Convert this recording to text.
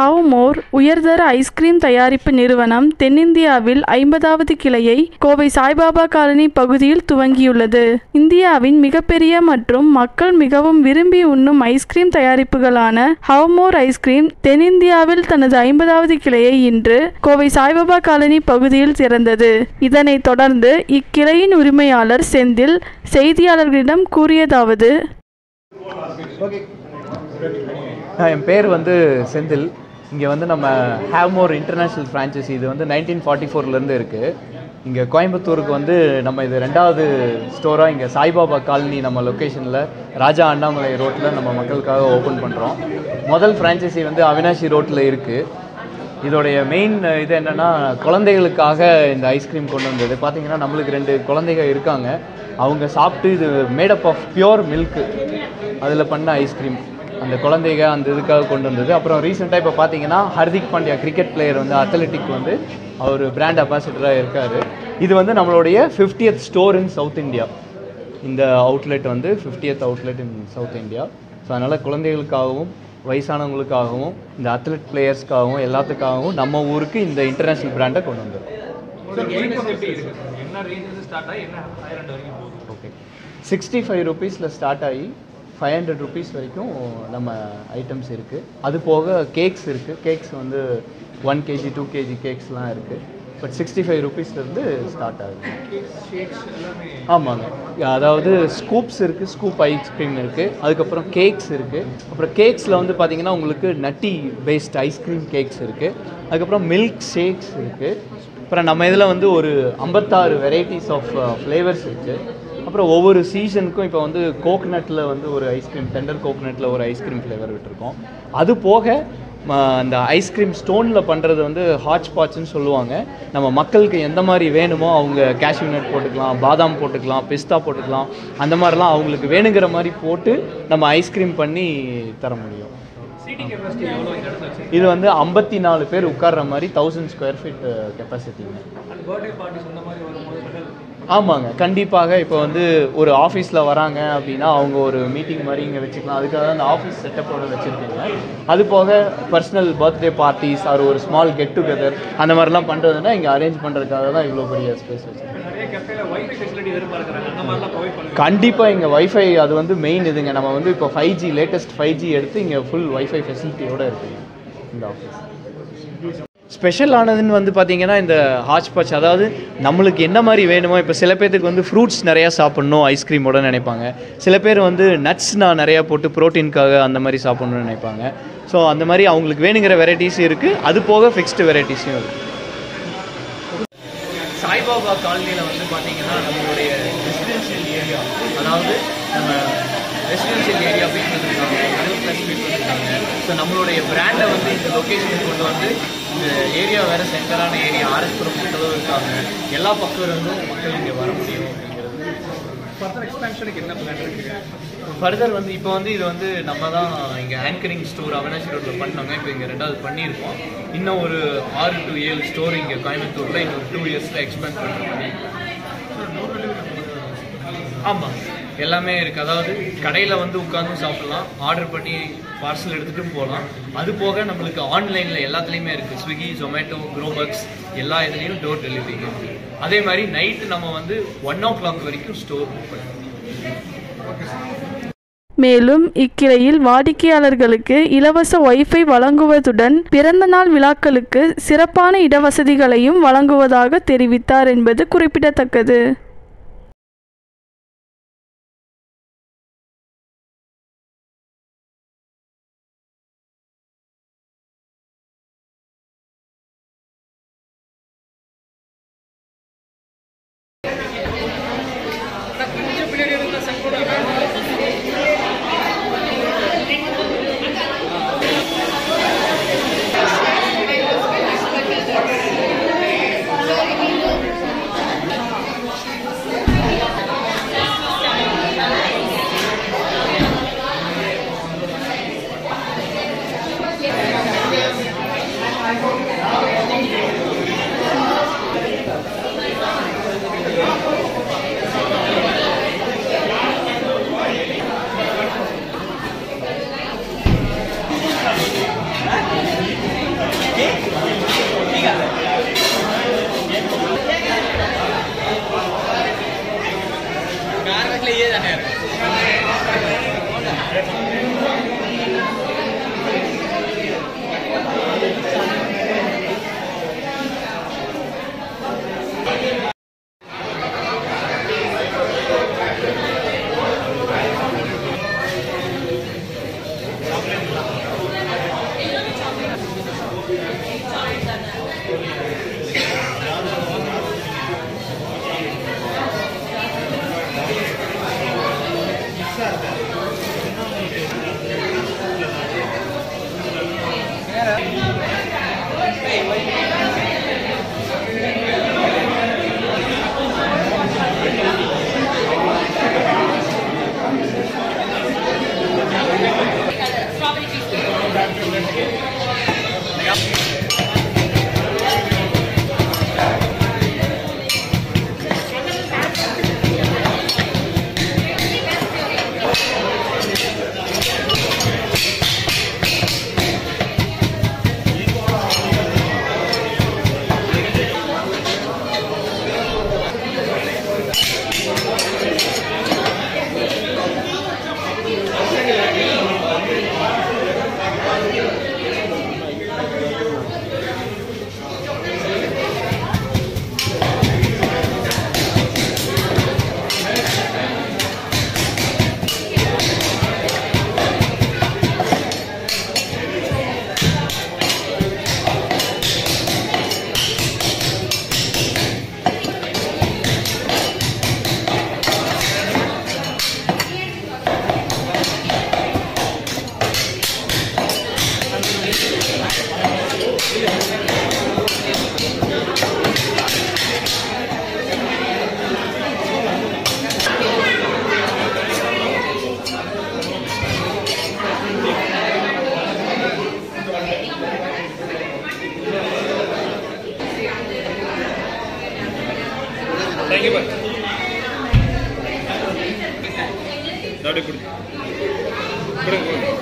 have மோர் உயர்தர ice cream தயாரிப்பு நிறுவனம் தென்னிந்தியாவில் ஐம்பதாவது கிளையை கோவை சாய்பாபா காலனி பகுதியில் துவங்கியுள்ளது இந்தியாவின் மிகப்பெரிய மற்றும் மக்கள் மிகவும் விரும்பி உண்ணும் ஐஸ்கிரீம் தயாரிப்புகளான ஹவ் மோர் ஐஸ்கிரீம் தென்னிந்தியாவில் தனது ஐம்பதாவது கிளையை இன்று கோவை சாய்பாபா காலனி பகுதியில் திறந்தது இதனைத் தொடர்ந்து இக்கிளையின் உரிமையாளர் செந்தில் செய்தியாளர்களிடம் கூறியதாவது ஆ, என் பேர் வந்து செந்தில் இங்கே வந்து நம்ம ஹேவ்மோர் இன்டர்நேஷ்னல் ஃப்ரான்ச்சைசி இது வந்து நைன்டீன் ஃபார்ட்டி ஃபோர்லேருந்து இருக்குது இங்கே கோயம்புத்தூருக்கு வந்து நம்ம இது ரெண்டாவது ஸ்டோராக இங்கே சாய்பாபா காலனி நம்ம லொக்கேஷனில் ராஜா அண்ணாமலை ரோட்டில் நம்ம மக்களுக்காக ஓப்பன் பண்ணுறோம் முதல் ஃப்ரான்ச்சைசி வந்து அவினாஷி ரோட்டில் இருக்குது இதோடைய மெயின் இது என்னென்னா குழந்தைகளுக்காக இந்த ஐஸ்கிரீம் கொண்டு வந்தது பார்த்தீங்கன்னா நம்மளுக்கு ரெண்டு குழந்தைங்க இருக்காங்க அவங்க சாப்பிட்டு இது மேடப் ஆஃப் பியோர் மில்க்கு அதில் பண்ண ஐஸ்கிரீம் அந்த குழந்தைங்க அந்த இதுக்காக கொண்டு வந்தது அப்புறம் ரீசெண்டாக இப்போ பார்த்தீங்கன்னா ஹர்திக் பாண்டியா கிரிக்கெட் பிளேயர் வந்து அத்லெட்டிக் வந்து அவர் பிராண்ட் அம்பாசிடராக இருக்கார் இது வந்து நம்மளுடைய 50th store in south India இந்த அவுட்லெட் வந்து 50th outlet in south India so அதனால் குழந்தைகளுக்காகவும் வயசானவங்களுக்காகவும் இந்த அத்லெட் பிளேயர்ஸ்க்காகவும் எல்லாத்துக்காகவும் நம்ம ஊருக்கு இந்த இன்டர்நேஷ்னல் பிராண்டை கொண்டு வந்துடும் ஓகே சிக்ஸ்டி ஃபைவ் ருபீஸில் ஸ்டார்ட் ஆகி ஃபைவ் ஹண்ட்ரட் ருபீஸ் வரைக்கும் நம்ம ஐட்டம்ஸ் இருக்குது அது போக கேக்ஸ் இருக்குது கேக்ஸ் வந்து ஒன் கேஜி டூ கேஜி கேக்ஸ்லாம் இருக்குது பட் சிக்ஸ்டி ஃபைவ் ருபீஸ்லேருந்து ஸ்டார்ட் ஆகுது ஆமாங்க அதாவது ஸ்கூப்ஸ் இருக்குது ஸ்கூப் ஐஸ்கிரீம் இருக்குது அதுக்கப்புறம் கேக்ஸ் இருக்குது அப்புறம் கேக்ஸில் வந்து பார்த்தீங்கன்னா உங்களுக்கு நட்டி பேஸ்ட் ஐஸ்கிரீம் கேக்ஸ் இருக்குது அதுக்கப்புறம் மில்க் ஷேக்ஸ் இருக்குது அப்புறம் நம்ம இதில் வந்து ஒரு ஐம்பத்தாறு வெரைட்டிஸ் ஆஃப் ஃப்ளேவர்ஸ் இருக்குது அப்புறம் ஒவ்வொரு சீசனுக்கும் இப்போ வந்து கோகனட்டில் வந்து ஒரு ஐஸ்கிரீம் டெண்டர் கோகனட்டில் ஒரு ஐஸ்கிரீம் ஃப்ளேவர் விட்டுருக்கோம் அது போக ம, அந்த ஐஸ்கிரீம் ஸ்டோனில் பண்ணுறது வந்து ஹாட் ஸ்பாட்ச்னு சொல்லுவாங்க நம்ம மக்களுக்கு எந்த மாதிரி வேணுமோ அவங்க கேஷ்யூ நட் போட்டுக்கலாம் பாதாம் போட்டுக்கலாம் பிஸ்தா போட்டுக்கலாம் அந்த மாதிரிலாம் அவங்களுக்கு வேணுங்கிற மாதிரி போட்டு நம்ம ஐஸ்கிரீம் பண்ணி தர முடியும் இது வந்து ஐம்பத்தி நாலு பேர் உட்கார்ற மாதிரி தௌசண்ட் ஸ்கொயர் ஃபீட் கெப்பாசிட்டிங்க ஆமாங்க கண்டிப்பாக இப்போ வந்து ஒரு ஆஃபீஸில் வராங்க அப்படின்னா அவங்க ஒரு மீட்டிங் மாதிரி இங்கே வச்சுக்கலாம் அதுக்காக தான் அந்த ஆஃபீஸ் செட்டப்போட வச்சுருக்கீங்க அது போக பர்சனல் பர்த்டே பார்ட்டிஸ் ஆர் ஒரு ஸ்மால் கெட் டுகெதர் அந்த மாதிரிலாம் பண்ணுறதுன்னா இங்கே அரேஞ்ச் பண்ணுறதுக்காக தான் இவ்வளோ பெரிய ஸ்பேஸ் வச்சுருக்கேன் கண்டிப்பாக இங்கே வைஃபை அது வந்து மெயின் இதுங்க நம்ம வந்து இப்போ five G latest five G எடுத்து இங்கே ஃபுல் வைஃபை ஃபெசிலிட்டியோடு இருக்குங்க இந்த ஆஃபீஸ் ஸ்பெஷல் ஆனதுன்னு வந்து பார்த்தீங்கன்னா இந்த ஹாச் பாச் அதாவது நம்மளுக்கு என்ன மாதிரி வேணுமோ இப்போ சில பேர்த்துக்கு வந்து ஃப்ரூட்ஸ் நிறையா சாப்பிட்ணும் ஐஸ்கிரீமோட நினைப்பாங்க சில பேர் வந்து நட்ஸ் நான் நிறையா போட்டு ப்ரோட்டீனுக்காக அந்த மாதிரி சாப்பிட்ணுன்னு நினைப்பாங்க ஸோ அந்த மாதிரி அவங்களுக்கு வேணுங்கிற வெரைட்டிஸும் இருக்குது அது போக ஃபிக்ஸ்டு வெரைட்டிஸும் இருக்குது சாய்பாபா காலனியில் வந்து பார்த்தீங்கன்னா நம்மளுடைய ரெசிடென்ஷியல் ஏரியா அதாவது நம்ம ரெசிடென்ஷியல் ஏரியா பீப்புள் இருக்காங்க மிடில் கிளாஸ் பீப்புள் இருக்காங்க ஸோ நம்மளுடைய பிராண்டை வந்து இந்த லொக்கேஷனுக்கு கொண்டு வந்து இந்த ஏரியா வேறு சென்டரான ஏரியா ஆர்எஸ்புரம் மக்களும் இருக்காங்க எல்லா பக்கம் இருந்தும் மக்கள் இங்கே வர முடியும் அப்படிங்கிறது ஃபர்தர் எக்ஸ்பேன்ஷனுக்கு என்ன பிளான் இருக்கு ஃபர்தர் வந்து இப்போ வந்து இது வந்து நம்ம தான் இங்கே ஆங்கரிங் ஸ்டோர் அவினாஷி ரோட்டில் பண்ணாங்க இப்போ இங்கே ரெண்டாவது பண்ணியிருக்கோம் இன்னும் ஒரு ஆறு டு ஏழு ஸ்டோர் இங்கே கோயம்புத்தூரில் இன்னொரு டூ இயர்ஸில் எக்ஸ்பேண்ட் பண்ணுறோம் ஆமாம் எல்லாமே இருக்குது அதாவது கடையில் வந்து உட்காந்தும் சாப்பிட்லாம் ஆர்டர் பண்ணி பார்சல் எடுத்துகிட்டும் போகலாம் அது போக நம்மளுக்கு ஆன்லைனில் எல்லாத்துலேயுமே இருக்குது ஸ்விக்கி ஜொமேட்டோ க்ரோபக்ஸ் எல்லா இதுலேயும் டோர் டெலிவரி இருக்குது அதே மாதிரி நைட்டு நம்ம வந்து ஒன் ஓ கிளாக் வரைக்கும் ஸ்டோர் பண்ணுவோம் மேலும் இக்கிளையில் வாடிக்கையாளர்களுக்கு இலவச வைஃபை வழங்குவதுடன் பிறந்தநாள் விழாக்களுக்கு சிறப்பான இடவசதிகளையும் வழங்குவதாக தெரிவித்தார் என்பது குறிப்பிடத்தக்கது தேங்க்யூ பாய் அப்படியே பிடி பிடிங்க